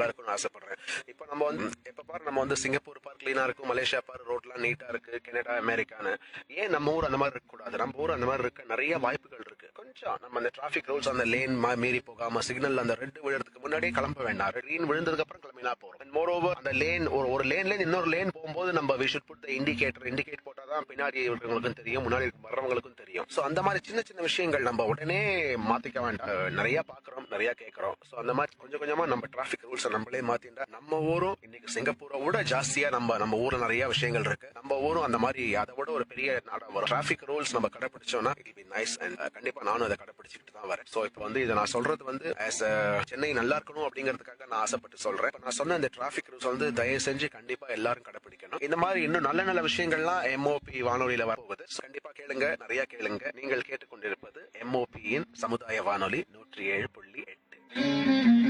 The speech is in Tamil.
நல்லா இருக்கும்னு ஆசைப்படுறேன் இப்போ நம்ம வந்து எப்ப பாரு நம்ம வந்து சிங்கப்பூர் பார் கிளீனா இருக்கும் மலேசியா பார் ரோட்லாம் நீட்டா இருக்கு கனடா அமெரிக்கான்னு ஏன் நம்ம ஊர் அந்த மாதிரி இருக்க கூடாது நம்ம ஊர் அந்த மாதிரி இருக்க நிறைய வாய்ப்புகள் இருக்கு கொஞ்சம் நம்ம அந்த டிராபிக் ரூல்ஸ் அந்த லேன் மீறி போகாம சிக்னல் அந்த ரெட் விழுறதுக்கு முன்னாடியே கிளம்ப வேண்டாம் கிரீன் விழுந்ததுக்கு அப்புறம் கிளம்பினா போறோம் மோர் ஓவர் அந்த லேன் ஒரு ஒரு லேன்ல இன்னொரு லேன் போகும்போது நம்ம we should put indicator indicate போட்டாதான் பின்னாடி இருக்கிறவங்களுக்கும் தெரியும் முன்னாடி வர்றவங்களுக்கும் தெரியும் சோ அந்த மாதிரி சின்ன சின்ன விஷயங்கள் நம்ம உடனே மாத்திக்க வேண்டாம் அஹ் நிறைய பாக்குறோம் நிறைய கேட்கறோம் சோ அந்த மாதிரி கொஞ்சம் கொஞ்சமா நம்ம டிராபிக் ரூல்ஸ் நம்மளே மாத்திட்டா நம்ம ஊரும் இன்னைக்கு சிங்கப்பூரை விட ஜாஸ்தியா நம்ம நம்ம ஊர்ல நிறைய விஷயங்கள் இருக்கு நம்ம ஊரும் அந்த மாதிரி அதை விட ஒரு பெரிய நாடா வரும் டிராபிக் ரூல்ஸ் நம்ம கடைபிடிச்சோம்னா இட் பி நைஸ் அண்ட் கண்டிப்பா நானும் அதை கடைபிடிச்சிட்டு தான் வரேன் சோ இப்போ வந்து இதை நான் சொல்றது வந்து ஆஸ் சென்னை நல்லா இருக்கணும் அப்படிங்கிறதுக்காக நான் ஆசைப்பட்டு சொல்றேன் இப்ப நான் சொன்ன இந்த டிராபிக் ரூல்ஸ் வந்து தயவு செஞ்சு கண்டிப்பா எல்லாரும் கடைபிடிக்கணும் இந்த மாதிரி இன்னும் நல்ல நல்ல விஷயங்கள்லாம் எம்ஓபி வானொலியில வரப்போகுது கண்டிப்பா கேளுங்க நிறைய கேளுங்க நீங்கள் கேட்டுக்கொண்டிருப்பது எம்ஓபியின் சமுதாய வானொலி நூற்றி ஏழு புள்ளி எட்டு